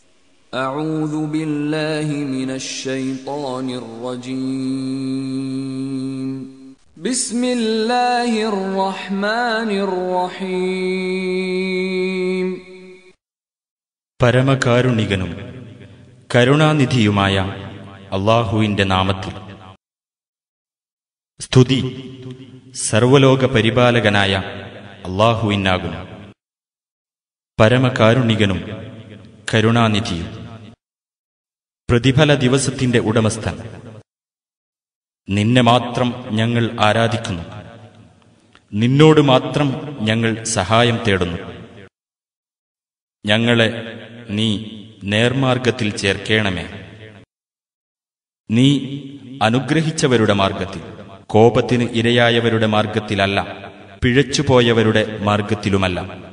أعوذ بالله من الشيطان الرجيم بسم الله الرحمن الرحيم പരമകാരുണികനും കരുണാനിധിയുമായ അള്ളാഹുവിന്റെ നാമത്തിൽ സ്തുതി സർവലോക പരിപാലകനായ അള്ളാഹുവിനാകുന്നു പരമകാരുണികനും കരുണാനിധിയും പ്രതിഫല ദിവസത്തിന്റെ ഉടമസ്ഥൻ നിന്നെ മാത്രം ഞങ്ങൾ ആരാധിക്കുന്നു നിന്നോട് മാത്രം ഞങ്ങൾ സഹായം തേടുന്നു ഞങ്ങളെ നീ നേർമാർഗത്തിൽ ചേർക്കേണമേ നീ അനുഗ്രഹിച്ചവരുടെ മാർഗത്തിൽ കോപത്തിന് ഇരയായവരുടെ മാർഗത്തിലല്ല പിഴച്ചുപോയവരുടെ മാർഗത്തിലുമല്ല